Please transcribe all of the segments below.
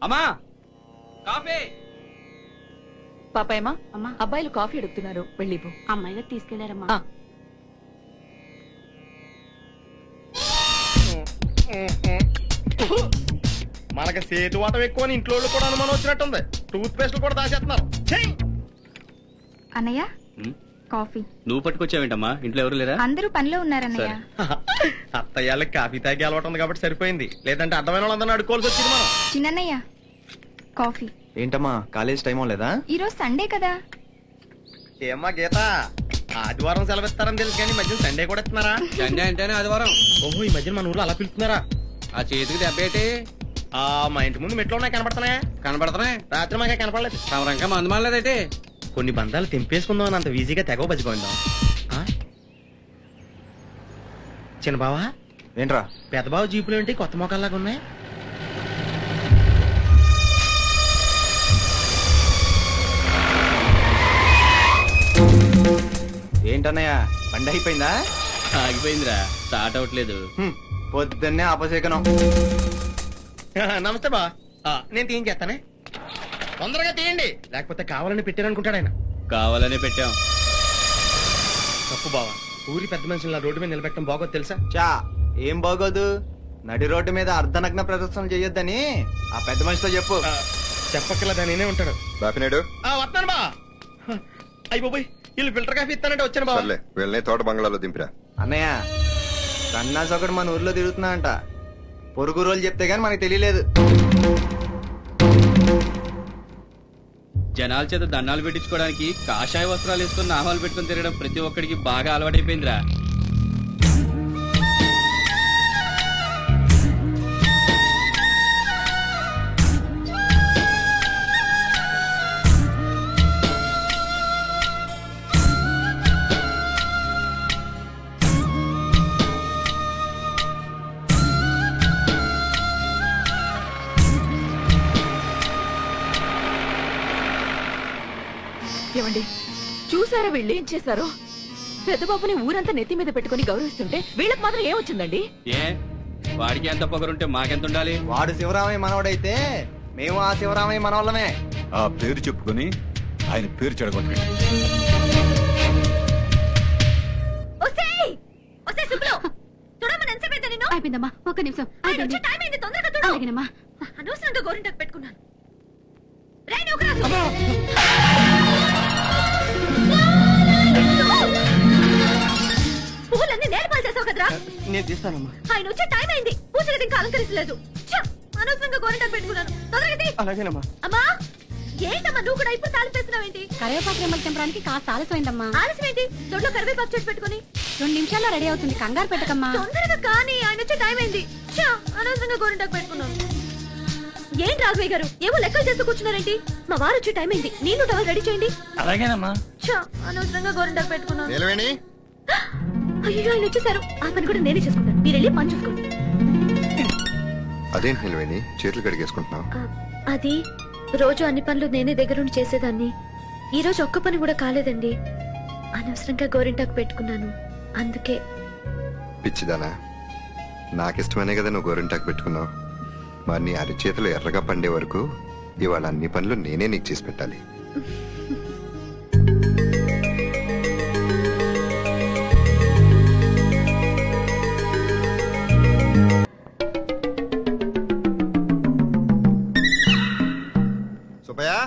అమ్మా కాఫీ పాపాయమ్మా అమ్మా అబ్బాయిలు కాఫీ అడుగుతున్నారు వెళ్ళిపో అమ్మాయి గారు తీసుకెళ్లారమ్మా ఆ. మనకి సేతు వాటం ఎక్కువ ఇంట్లో వాళ్ళు కూడా అనుమానం వచ్చినట్టుంది టూత్ పేస్ట్ కూడా దాచేస్తున్నారు ఛీ! అన్నయ్య ఉమ్, కాఫీ నువ్వు పట్టుకొచ్చావేంటమ్మా ఇంట్లో ఎవరు లేరా అందరూ పనిలో ఉన్నారన్నయ్య సరే. అత్తయ్యాళ్ళకి కాఫీ తాగి అలవాటు ఉంది కాబట్టి సరిపోయింది లేదంటే అర్థమైన వాళ్ళందరినీ అడుకోవాల్సి వచ్చింది మనం చిన్నన్నయ్య కాఫీ ఏంటమ్మా కాలేజ్ టైం లేదా ఈ రోజు సండే కదా ఏమ్మా గీత ఆదివారం సెలవిస్తారని తెలుసు కానీ ఈ మధ్యన సండే కూడా ఇస్తున్నారా సండే అంటేనే ఆదివారం ఓహో ఈ మధ్యన మన ఊర్లో అలా పిలుస్తున్నారా ఆ చేతికి దెబ్బేటి ఆ మా ఇంటి ముందు మెట్లు ఉన్నాయి కనపడుతున్నాయా కనబడుతున్నాయి రాత్రి మాకే కనపడలేదు తమరంకా మందు మాలేదైతే కొన్ని బంధాలు తెంపేసుకుందాం అని అంత ఈజీగా తెగవ బతిపోయిందాం ఆ? చిన్న బావా ఏంట్రా పెద్ద బావ జీపులు ఏంటి కొత్త మొక్కల్లాగా ఉన్నాయి ఏంటన్నయ్య బండి అయిపోయిందా ఆగిపోయిందిరా స్టార్ట్ అవట్లేదు హ్మ్, పొద్దున్నే అపశేకనం నమస్తే బా ఆ, నేను తీయించేస్తానే తొందరగా తీయండి లేకపోతే కావాలని పెట్టారనుకుంటాడు ఆయన కావాలనే పెట్టాం తప్పు బావా ఊరి పెద్ద మనుషుల రోడ్డు మీద నిలబెట్టడం బాగోదు తెలుసా చా ఏం బాగోదు నడి రోడ్డు మీద అర్ధనగ్న ప్రదర్శన చేయొద్దని ఆ పెద్ద మనిషితో చెప్పు ఆ, చెప్పక్కర్లేదా నేనే ఉంటాడు బాపినాడు ఆ, వస్తాను బా అయిపోయి వీళ్ళు ఫిల్టర్ కాఫీ ఇస్తానంటే వచ్చాను బా సర్లే వీళ్ళని తోట బంగ్లాలో దింపిరా అన్నయ్య సన్నాసొకడు మన ఊర్లో తిరుగుతున్నా అంట పొరుగు రోజులు చెప్తే గానీ మనకి తెలియలేదు జనాల చేత దండాలు పెట్టించుకోవడానికి కాషాయ వస్త్రాలు వేసుకుని నామాలు పెట్టుకుని తిరగడం ప్రతి ఒక్కడికి బాగా అలవాటైపోయిందిరా ఏమండి చూసారా వీళ్ళు ఏం చేశారో పెద్ద బాబుని ఊరంతా నెత్తి మీద పెట్టుకుని గౌరవిస్తుంటే వీళ్ళకి మాత్రం ఏమొచ్చిందండి ఏ వాడికి ఎంత పొగరుంటే మాకెంత ఉండాలి వాడు శివరామయ్య మనవడైతే మేము ఆ శివరామయ్య మనవాళ్ళమే ఆ పేరు చెప్పుకొని ఆయన పేరు చెడగొట్టండి అయిపోయిందమ్మా ఒక్క నిమిషం అయిపోయింది అలాగేనమ్మా అనవసరంగా గోరింటాకు పెట్టుకున్నాను పువ్వులన్నీ నేలపాలు చేసావు కదరా నేను తీస్తానమ్మా ఆయన వచ్చే టైం అయింది పూజ గది ఇంకా అలంకరించలేదు ఛ! అనవసరంగా గోరింటాకు పెట్టుకున్నాను తొందరగా తీ. అలాగేనమ్మా అమ్మా ఏంటమ్మా నువ్వు కూడా ఇప్పుడు తాలిపేస్తున్నావేంటి కరివేపాకు రెమ్మలు తెంపడానికి కాస్త ఆలస్యమైందమ్మా ఆలస్యం ఏంటి దొడ్లో కరివేపాకు చెట్టు పెట్టుకుని రెండు నిమిషాల్లో రెడీ అవుతుంది కంగారు పెట్టకమ్మా తొందరగా కానీ ఆయన వచ్చే టైం అయింది ఛ! అనవసరంగా గోరింటాకు పెట్టుకున్నాను ఏంటి రాఘవయ్య గారు ఏవో లెక్కలు చేస్తూ కూర్చున్నారేంటి మా వారు వచ్చే టైం అయింది నేను టవల్ రెడీ చేయండి అలాగేనమ్మా ఛ! అనవసరంగా గోరింటాకు పెట్టుకున్నాను నిలవేణి అయ్యో ఆయన వచ్చేసారు ఆ పని కూడా నేనే చేసుకుంటాను మీరు వెళ్ళి పని చూసుకోండి అదేంటి నిలవేణి చేతులు కడిగేసుకుంటున్నావు ఆ, అది రోజు అన్ని పనులు నేనే దగ్గరుండి చేసేదాన్ని ఈ రోజు ఒక్క పని కూడా కాలేదండి అనవసరంగా గోరింటాకు పెట్టుకున్నాను అందుకే పిచ్చిదానా నాకిష్టమనే కదా నువ్వు గోరింటాకు పెట్టుకున్నావు మరి నీ అరిచేతులు ఎర్రగా పండే వరకు ఇవాళ అన్ని పనులు నేనే నీకు చేసి పెట్టాలి సుబ్బయ్య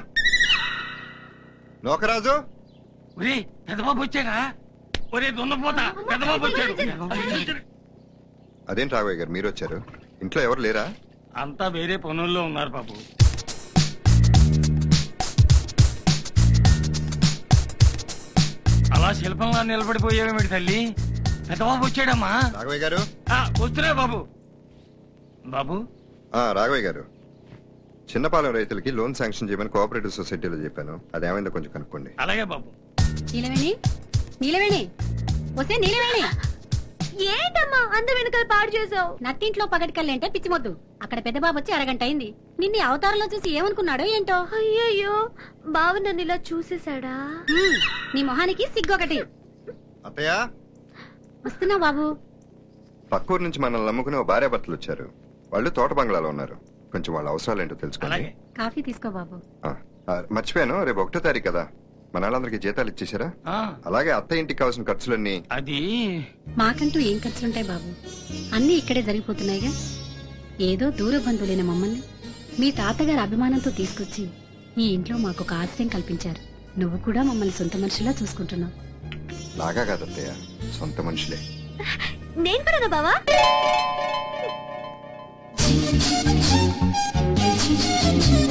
నోకరాజు ఒరే పెద్దబాబు వచ్చాడా ఒరే దున్నపోతా పెద్దబాబు వచ్చాడు అదేంటి రాఘవయ్య గారు మీరు వచ్చారు ఇంట్లో ఎవరు లేరా అంతా వేరే పనుల్లో ఉన్నారు బాబు అలా శిల్పంగా నిలబడిపోయావేమిటి తల్లి పెద్దబాబు వచ్చాడమ్మా రాఘవయ్య గారు ఆ, వస్తున్నా బాబు బాబు ఆ రాఘవయ్య గారు చిన్నపాలెం రైతులకి లోన్ శాంక్షన్ చేయమని కోఆపరేటివ్ సొసైటీలో చెప్పాను అదేమైందో కొంచెం కనుక్కోండి అలాగే బాబు నీలవేణి నీలవేణి వస్తే నీలవేణి ఏంటమ్మా అంత వెనకాల పాడు చేసావు నట్టింట్లో పగటికల్లి అంటే పిచ్చిమొద్దు అక్కడ పెద్ద బాబు వచ్చి అరగంట అయింది నిన్ను అవతారంలో చూసి ఏమనుకున్నాడో ఏంటో అయ్యయ్యో బావ నన్ను ఇలా చూసేశాడా హ్మ్, నీ మొహానికి సిగ్గొకటి అత్తయ్య వస్తున్నా బాబు పక్కూరు నుంచి మనల్ని నమ్ముకుని ఓ భార్య భర్తలు వచ్చారు వాళ్ళు తోట బంగ్లాలో ఉన్నారు కొంచెం వాళ్ళ అవసరాలు ఏంటో తెలుసుకోండి అలాగే కాఫీ తీసుకో బాబు ఆ, ఆ, మర్చిపోయాను రేపు ఒకటో తారీఖు కదా మన వాళ్ళందరికీ జీతాలు ఇచ్చేసారా ఆ, అలాగే అత్త ఇంటికి కావాల్సిన ఖర్చులన్నీ అది మాకంటూ ఏం ఖర్చులుంటాయి బాబు అన్నీ ఇక్కడే జరిగిపోతున్నాయిగా ఏదో దూర బంధువులైన మమ్మల్ని మీ తాతగారి అభిమానంతో తీసుకొచ్చి ఈ ఇంట్లో మాకు ఒక ఆశ్రయం కల్పించారు నువ్వు కూడా మమ్మల్ని సొంత మనిషిలా చూసుకుంటున్నావు లాగా కాదు అత్తయ్య సొంత మనుషులే నేను కూడా బావా ఆ